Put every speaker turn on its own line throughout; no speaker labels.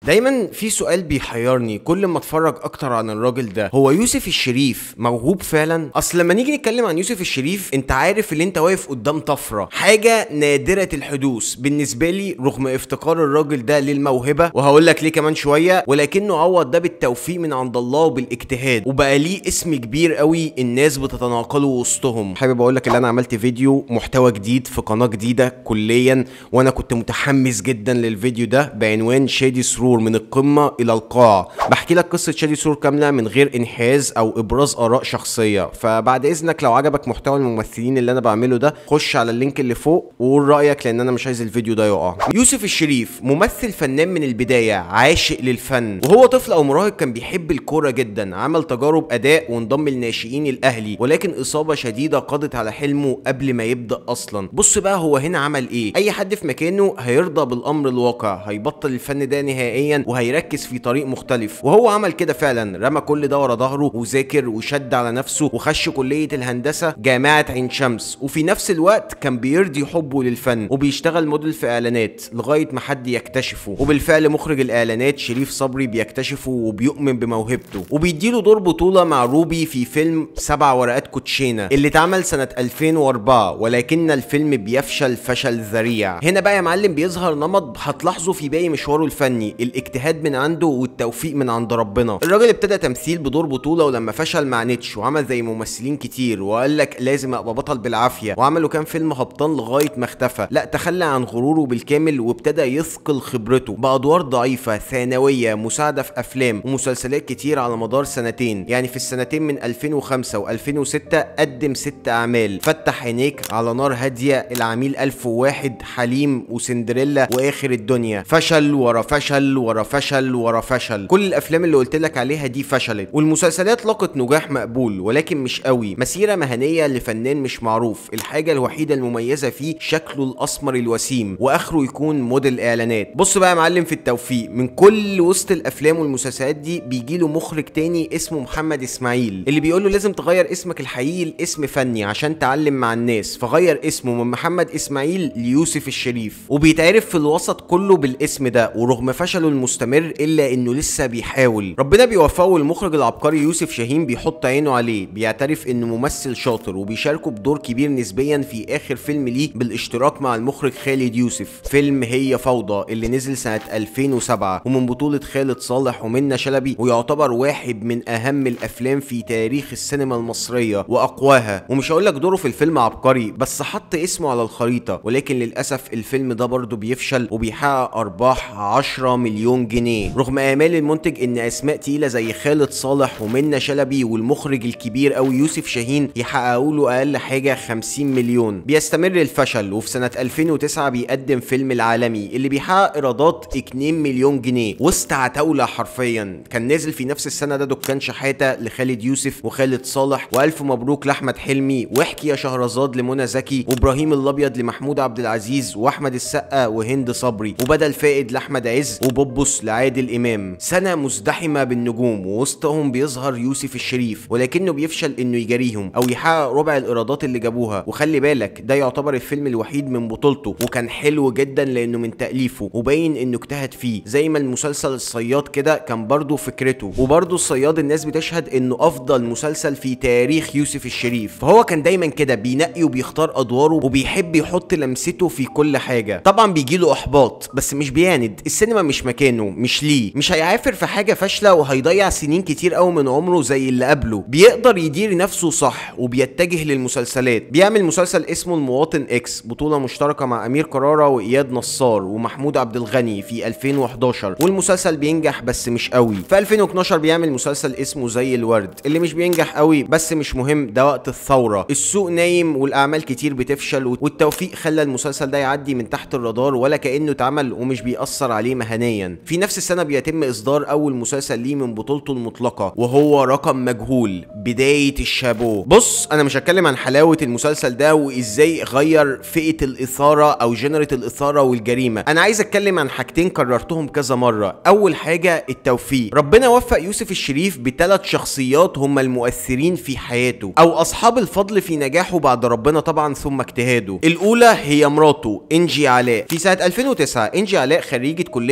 دايما في سؤال بيحيرني كل ما اتفرج اكتر عن الراجل ده هو يوسف الشريف موهوب فعلا اصل لما نيجي نتكلم عن يوسف الشريف انت عارف ان انت واقف قدام طفره حاجه نادره الحدوث بالنسبه لي رغم افتقار الراجل ده للموهبه وهقول لك ليه كمان شويه ولكنه عوض ده بالتوفيق من عند الله وبالاجتهاد وبقى ليه اسم كبير قوي الناس بتتناقله وسطهم حابب اقول لك ان انا عملت فيديو محتوى جديد في قناه جديده كليا وانا كنت متحمس جدا للفيديو ده بعنوان شادي سرور من القمه الى القاع بحكي لك قصه شادي سرور كامله من غير انحياز او ابراز اراء شخصيه فبعد اذنك لو عجبك محتوى الممثلين اللي انا بعمله ده خش على اللينك اللي فوق وقول رايك لان انا مش عايز الفيديو ده يقع يوسف الشريف ممثل فنان من البدايه عاشق للفن وهو طفل او مراهق كان بيحب الكوره جدا عمل تجارب اداء وانضم لناشئين الاهلي ولكن اصابه شديده قضت على حلمه قبل ما يبدا اصلا بص بقى هو هنا عمل ايه اي حد في مكانه هيرضى بالامر الواقع هيبطل الفن ده نهائيا وهيركز في طريق مختلف وهو عمل كده فعلا رمى كل ده ورا ظهره وذاكر وشد على نفسه وخش كليه الهندسه جامعه عين شمس وفي نفس الوقت كان بيرضي حبه للفن وبيشتغل موديل في اعلانات لغايه ما حد يكتشفه وبالفعل مخرج الاعلانات شريف صبري بيكتشفه وبيؤمن بموهبته وبيديله دور بطوله مع روبي في فيلم سبع ورقات كوتشينه اللي اتعمل سنه 2004 ولكن الفيلم بيفشل فشل ذريع هنا بقى يا معلم بيظهر نمط هتلاحظه في باقي مشواره الفني الاجتهاد من عنده والتوفيق من عند ربنا الراجل ابتدى تمثيل بدور بطوله ولما فشل مع نيتش وعمل زي ممثلين كتير وقال لك لازم ابقى بطل بالعافيه وعملوا كام فيلم هبطان لغايه ما اختفى لا تخلى عن غروره بالكامل وابتدى يثقل خبرته بادوار ضعيفه ثانويه مساعده في افلام ومسلسلات كتير على مدار سنتين يعني في السنتين من 2005 و2006 قدم ست اعمال فتح عينيك على نار هاديه العميل 1001 حليم وسندريلا واخر الدنيا فشل ورا فشل ورا فشل ورا فشل كل الافلام اللي قلت لك عليها دي فشلت والمسلسلات لقت نجاح مقبول ولكن مش قوي مسيره مهنيه لفنان مش معروف الحاجه الوحيده المميزه فيه شكله الاسمر الوسيم واخره يكون موديل اعلانات بص بقى يا معلم في التوفيق من كل وسط الافلام والمسلسلات دي بيجي له مخرج تاني اسمه محمد اسماعيل اللي بيقول له لازم تغير اسمك الحقيقي لاسم فني عشان تعلم مع الناس فغير اسمه من محمد اسماعيل ليوسف الشريف وبيتعرف في الوسط كله بالاسم ده ورغم فشله المستمر الا انه لسه بيحاول ربنا بيوفقه والمخرج العبقري يوسف شاهين بيحط عينه عليه بيعترف انه ممثل شاطر وبيشاركه بدور كبير نسبيا في اخر فيلم ليه بالاشتراك مع المخرج خالد يوسف فيلم هي فوضى اللي نزل سنه 2007 ومن بطوله خالد صالح ومنى شلبي ويعتبر واحد من اهم الافلام في تاريخ السينما المصريه واقواها ومش هقول لك دوره في الفيلم عبقري بس حط اسمه على الخريطه ولكن للاسف الفيلم ده برضه بيفشل وبيحقق ارباح 10 مليون جنيه رغم امال المنتج ان اسماء تقيله زي خالد صالح ومنى شلبي والمخرج الكبير قوي يوسف شاهين يحققوا له اقل حاجه 50 مليون بيستمر الفشل وفي سنه 2009 بيقدم فيلم العالمي اللي بيحقق ايرادات 2 مليون جنيه وسط عتاوله حرفيا كان نازل في نفس السنه ده دكان شحاته لخالد يوسف وخالد صالح والف مبروك لاحمد حلمي واحكي يا شهرزاد لمنى زكي وابراهيم الابيض لمحمود عبد العزيز واحمد السقا وهند صبري وبدل فائد لاحمد عز وبوبوس لعادل امام سنه مزدحمه بالنجوم ووسطهم بيظهر يوسف الشريف ولكنه بيفشل انه يجاريهم او يحقق ربع الايرادات اللي جابوها وخلي بالك ده يعتبر الفيلم الوحيد من بطولته وكان حلو جدا لانه من تاليفه وباين انه اجتهد فيه زي ما المسلسل الصياد كده كان برضه فكرته وبرضه الصياد الناس بتشهد انه افضل مسلسل في تاريخ يوسف الشريف فهو كان دايما كده بينقي وبيختار ادواره وبيحب يحط لمسته في كل حاجه طبعا بيجيله احباط بس مش بيعند السينما مش مكانه مش ليه مش هيعافر في حاجه فاشله وهيضيع سنين كتير قوي من عمره زي اللي قبله بيقدر يدير نفسه صح وبيتجه للمسلسلات بيعمل مسلسل اسمه المواطن اكس بطوله مشتركه مع امير كرارة واياد نصار ومحمود عبد الغني في 2011 والمسلسل بينجح بس مش قوي في 2012 بيعمل مسلسل اسمه زي الورد اللي مش بينجح قوي بس مش مهم ده وقت الثوره السوق نايم والاعمال كتير بتفشل والتوفيق خلى المسلسل ده يعدي من تحت الرادار ولا كانه اتعمل ومش بيأثر عليه مهنيا في نفس السنه بيتم اصدار اول مسلسل ليه من بطولته المطلقه وهو رقم مجهول بدايه الشابو بص انا مش هتكلم عن حلاوه المسلسل ده وازاي غير فئه الاثاره او جنرة الاثاره والجريمه انا عايز اتكلم عن حاجتين كررتهم كذا مره اول حاجه التوفيق ربنا وفق يوسف الشريف بثلاث شخصيات هم المؤثرين في حياته او اصحاب الفضل في نجاحه بعد ربنا طبعا ثم اجتهاده الاولى هي مراته انجي علاء في سنه 2009 انجي علاء خريجه كليه علوم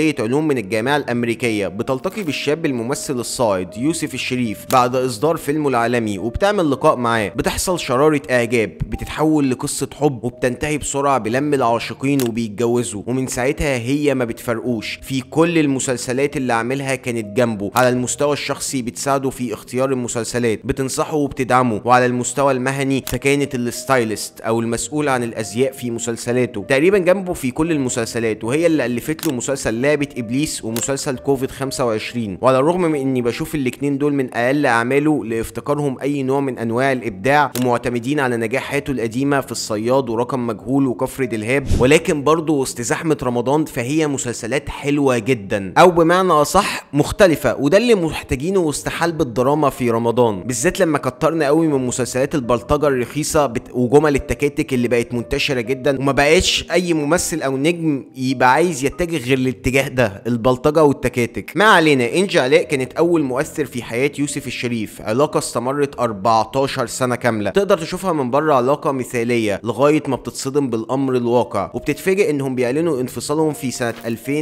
يوم من الجامعة الأمريكية بتلتقي بالشاب الممثل الصاعد يوسف الشريف بعد إصدار فيلمه العالمي وبتعمل لقاء معاه بتحصل شرارة إعجاب بتتحول لقصة حب وبتنتهي بسرعة بلم العاشقين وبيتجوزوا ومن ساعتها هي ما بتفرقوش في كل المسلسلات اللي عاملها كانت جنبه على المستوى الشخصي بتساعده في اختيار المسلسلات بتنصحه وبتدعمه وعلى المستوى المهني فكانت الستايلست او المسؤول عن الازياء في مسلسلاته تقريبا جنبه في كل المسلسلات وهي اللي الفت له مسلسل لعبة ابليس ومسلسل كوفيد 25 وعلى الرغم من اني بشوف الاتنين دول من اقل اعماله لافتقارهم اي نوع من انواع الابداع ومعتمدين على نجاحاته القديمة في الصياد ورقم مجهول وكفر دلهاب ولكن برضه وسط زحمة رمضان فهي مسلسلات حلوة جدا او بمعنى اصح مختلفة وده اللي محتاجينه وسط حلب الدراما في رمضان بالذات لما كترنا قوي من مسلسلات البلطجة الرخيصة بت... وجمل التكاتك اللي بقت منتشرة جدا وما بقاش اي ممثل او نجم يبقى عايز يتجه غير الاتجاه ده البلطجة والتكاتك ما علينا انجي علاء كانت اول مؤثر في حياة يوسف الشريف علاقة استمرت 14 سنة كاملة تقدر تشوفها من بره علاقة مثالية لغاية ما بتتصدم بالامر الواقع وبتتفاجئ انهم بيعلنوا انفصالهم في سنة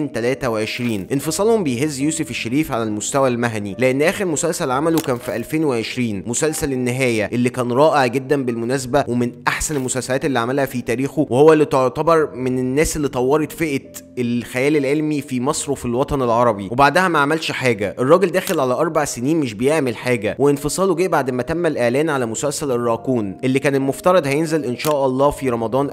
2023 انفصالهم بيهز يوسف الشريف على المستوى المهني لان اخر مسلسل عمله كان في 2020 مسلسل النهاية اللي كان رائع جدا بالمناسبة ومن احسن المسلسلات اللي عملها في تاريخه وهو اللي تعتبر من الناس اللي طورت فئة الخيال العلمي في مصر وفي الوطن العربي وبعدها ما عملش حاجة الراجل داخل على اربع سنين مش بيعمل حاجة وانفصاله جه بعد ما تم الاعلان على مسلسل الراكون اللي كان المفترض هينزل ان شاء الله في رمضان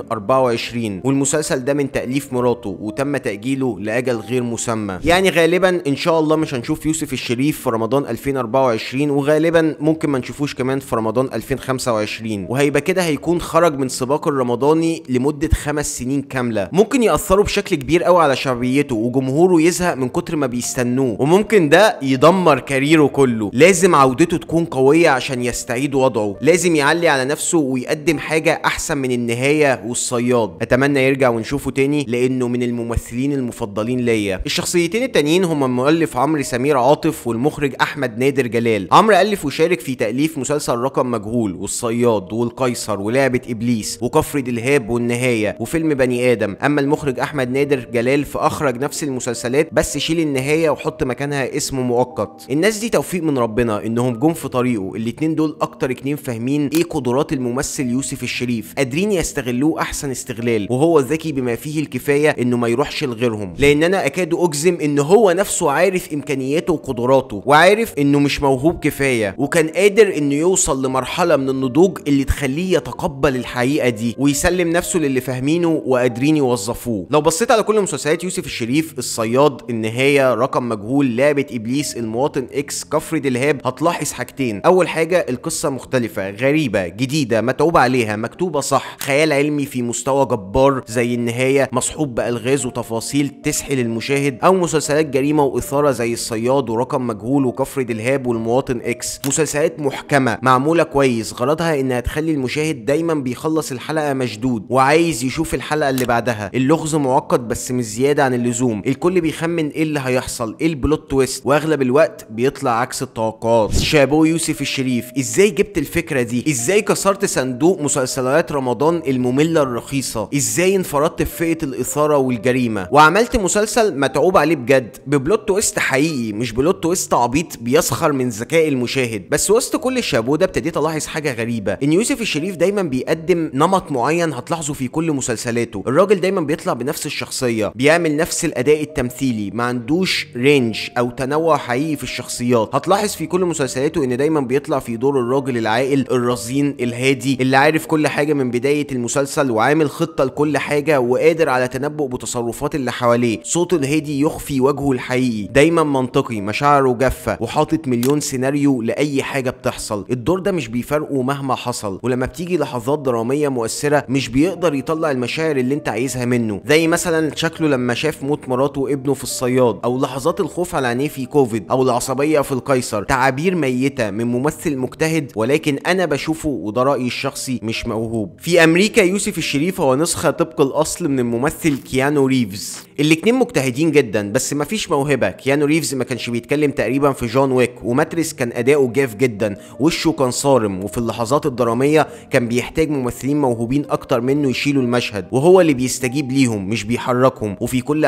2024 والمسلسل ده من تأليف مراته وتم تأجيله لأجل غير مسمى يعني غالبا ان شاء الله مش هنشوف يوسف الشريف في رمضان 2024 وغالبا ممكن ما نشوفوش كمان في رمضان 2025 وهيبقى كده هيكون خرج من سباق الرمضاني لمدة خمس سنين كاملة ممكن يأثروا بشكل كبير قوي على شعبيته وجمهوره يزهق من كتر ما بيستنوه وممكن ده يدمر كاريره كله لازم عودته تكون قوية عشان يستعيد وضعه لازم يعلي على نفسه ويقدم حاجة احسن من النهاية والصياد اتمنى يرجع ونشوفه تاني لانه من الممثلين المفضلين ليا الشخصيتين التانيين هما المؤلف عمرو سمير عاطف والمخرج احمد نادر جلال عمرو الف وشارك في تاليف مسلسل رقم مجهول والصياد والقيصر ولعبه ابليس وكفر دلهاب والنهايه وفيلم بني ادم اما المخرج احمد نادر جلال فاخرج نفس المسلسلات بس شيل النهايه وحط مكانها اسم مؤقت الناس دي توفيق من ربنا انهم جم في طريقه الاتنين دول اكتر اتنين فاهمين ايه قدرات الممثل يوسف الشريف قادرين يستغلوه احسن استغلال وهو ذكي بما فيه الكفايه انه ما يروحش لغيرهم لان انا اكاد اجزم ان هو نفسه عارف امكانياته وقدراته وعارف انه مش موهوب كفايه وكان قادر انه يوصل لمرحله من النضوج اللي تخليه يتقبل الحقيقه دي ويسلم نفسه للي فاهمينه وقادرين يوظفوه لو بصيت على كل مسلسلات يوسف الشريف الصياد النهايه رقم مجهول لعبه ابليس المواطن اكس كفر دلهاب هتلاحظ حاجتين اول حاجه القصه مختلفه غريبه جديده متعوب عليها مكتوبه صح خيال علمي في مستوى جبار زي النهايه مصحوب بالغاز وتفاصيل تسحل المشاهد او مسلسلات جريمه واثاره زي الصياد ورقم مجهول وكفر دلهاب والمواطن اكس مسلسلات محكمه معموله كويس غرضها انها تخلي المشاهد دايما بيخلص الحلقه مشدود وعايز يشوف الحلقه اللي بعدها اللغز معقد بس مش زياده عن اللزوم الكل بيخمن ايه اللي هيحصل ايه البلوت تويست واغلب الوقت بيطلع عكس التوقعات شابو يوسف الشريف ازاي جبت الفكره دي ازاي كسرت صندوق مسلسلات رمضان الممله الرخيصه ازاي انفردت في فئه الاثاره والجريمه وعملت مسلسل متعوب عليه بجد ببلوت تويست حقيقي مش بلوت تويست عبيط بيسخر من ذكاء المشاهد بس وسط كل الشابو ده ابتديت الاحظ حاجه غريبه ان يوسف الشريف دايما بيقدم نمط معين هتلاحظه في كل مسلسلاته الراجل دايما بيطلع بنفس الشخصيه بيعمل نفس الاداء التمثيلي ما عندوش رينج او تنوع حقيقي في الشخصيات هتلاحظ في كل مسلسلاته ان دايما بيطلع في دور الراجل العاقل الرزين الهادي اللي عارف كل حاجه من بدايه المسلسل وعامل خطه لكل حاجه وقادر على تنبؤ بتصرفات اللي حواليه صوته الهادي يخفي وجهه الحقيقي دايما منطقي مشاعره جافه وحاطط مليون سيناريو لاي حاجه بتحصل الدور ده مش بيفرقه مهما حصل ولما بتيجي لحظات دراميه مؤثره مش بيقدر يطلع المشاعر اللي انت عايزها منه زي مثلا شكله لما شاف موت مراته وابنه في الصياد او لحظات الخوف على عينيه في كوفيد او العصبيه في القيصر تعابير ميته من ممثل مجتهد ولكن انا بشوفه وده رايي الشخصي مش موهوب في امريكا يوسف الشريف هو نسخه طبق الاصل من الممثل كيانو ريفز الاتنين مجتهدين جدا بس مفيش موهبه كيانو ريفز ما كانش بيتكلم تقريبا في جون ويك وماتريس كان اداؤه جاف جدا وشه كان صارم وفي اللحظات الدراميه كان بيحتاج ممثلين موهوبين اكتر منه يشيلوا المشهد وهو اللي بيستجيب ليهم مش بيحركهم وفي كل اعماله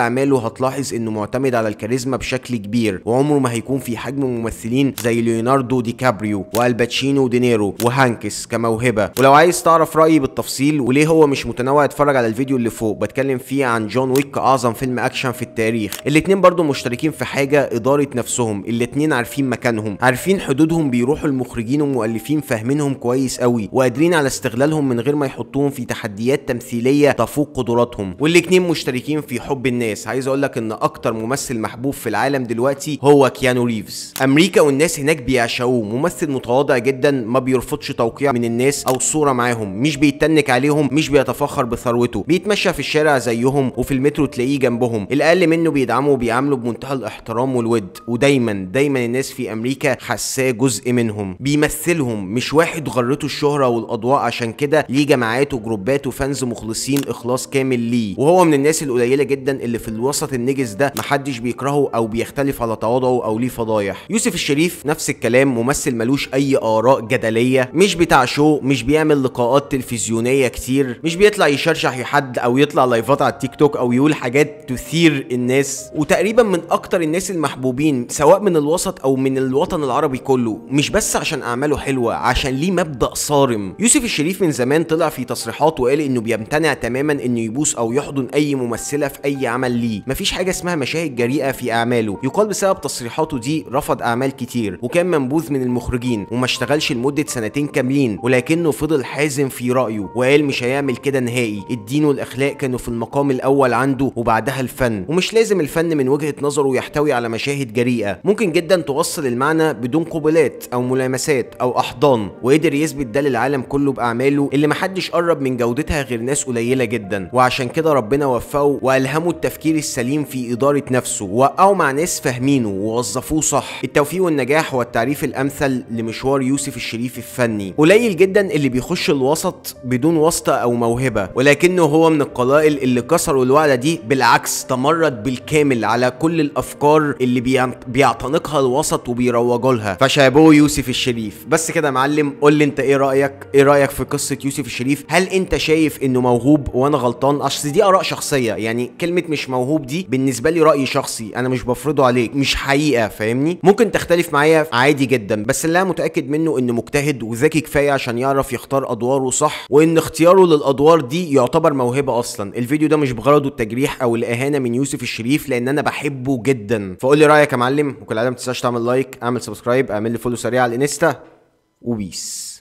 هتلاحظ انه معتمد على الكاريزما بشكل كبير وعمره ما هيكون في حجم ممثلين زي ليوناردو دي كابريو والباتشينو ودينيرو وهانكس كموهبه ولو عايز تعرف رايي بالتفصيل وليه هو مش متنوع اتفرج على الفيديو اللي فوق بتكلم فيه عن جون ويك كاعظم فيلم اكشن في التاريخ الاتنين برضو مشتركين في حاجه اداره نفسهم الاتنين عارفين مكانهم عارفين حدودهم بيروحوا المخرجين والمؤلفين فاهمينهم كويس قوي وقادرين على استغلالهم من غير ما يحطوهم في تحديات تمثيليه تفوق قدراتهم والاتنين مشتركين في حب الناس عايز اقول لك ان اكتر ممثل محبوب في العالم دلوقتي هو كيانو ريفز امريكا والناس هناك بيعشقوه ممثل متواضع جدا ما بيرفضش توقيع من الناس او صوره معاهم مش بيتنك عليهم مش بيتفاخر بثروته بيتمشى في الشارع زيهم وفي المترو تلاقيه جنبهم الاقل منه بيدعمه وبيعامله بمنتهى الاحترام والود ودايما دايما الناس في امريكا حاساه جزء منهم بيمثلهم مش واحد غرته الشهره والاضواء عشان كده ليه جماعات وجروبات وفانز مخلصين اخلاص كامل ليه وهو من الناس القليله جدا اللي في الوسط النجس ده محدش بيكرهه او بيختلف على تواضعه او ليه فضايح يوسف الشريف نفس الكلام ممثل ملوش اي اراء جدليه مش بتاع شو مش بيعمل لقاءات تلفزيونيه كتير مش بيطلع يشرشح حد او يطلع لايفات على التيك توك او يقول حاجات تثير الناس وتقريبا من اكتر الناس المحبوبين سواء من الوسط او من الوطن العربي كله مش بس عشان اعماله حلوه عشان ليه مبدا صارم يوسف الشريف من زمان طلع في تصريحات وقال انه بيمتنع تماما انه يبوس او يحضن اي ممثله في اي عمل ليه مفيش حاجه اسمها مشاهد جريئه في اعماله يقال بسبب تصريحاته دي رفض اعمال كتير وكان منبوذ من المخرجين وما اشتغلش لمده سنتين كاملين ولكنه فضل حازم في رايه وقال مش هيعمل كده نهائي الدين والاخلاق كانوا في المقام الاول عنده وبعدها الفن ومش لازم الفن من وجهه نظره يحتوي على مشاهد جريئه ممكن جدا توصل المعنى بدون قبلات او ملامسات او احضان وقدر يثبت ده للعالم كله باعماله اللي محدش قرب من جودتها غير ناس قليله جدا وعشان كده ربنا وفقه والهمه التفكير السليم في اداره نفسه ووقعه مع ناس فاهمينه ووظفوه صح التوفيق والنجاح هو التعريف الامثل لمشوار يوسف الشريف الفني قليل جدا اللي بيخش الوسط بدون واسطه او موهبه ولكنه هو من القلائل اللي كسروا الوعده دي بالعكس تمرد بالكامل على كل الافكار اللي بيعن- بيعتنقها الوسط وبيروجوا لها فشابوه يوسف الشريف بس كده يا معلم قول لي انت ايه رايك ايه رايك في قصه يوسف الشريف هل انت شايف انه موهوب وانا غلطان اصل دي اراء شخصيه يعني كلمه مش موهوب دي بالنسبه لي راي شخصي انا مش بفرضه عليك مش حقيقه فاهمني ممكن تختلف معايا عادي جدا بس اللي انا متاكد منه انه مجتهد وذكي كفايه عشان يعرف يختار ادواره صح وان اختياره للادوار دي يعتبر موهبه اصلا الفيديو ده مش بغرضه التجريح او الاهانه من يوسف الشريف لان انا بحبه جدا فقول لي رايك يا معلم وكالعاده ما تنساش تعمل لايك اعمل سبسكرايب اعمل لي فولو سريع على الانستا وبيس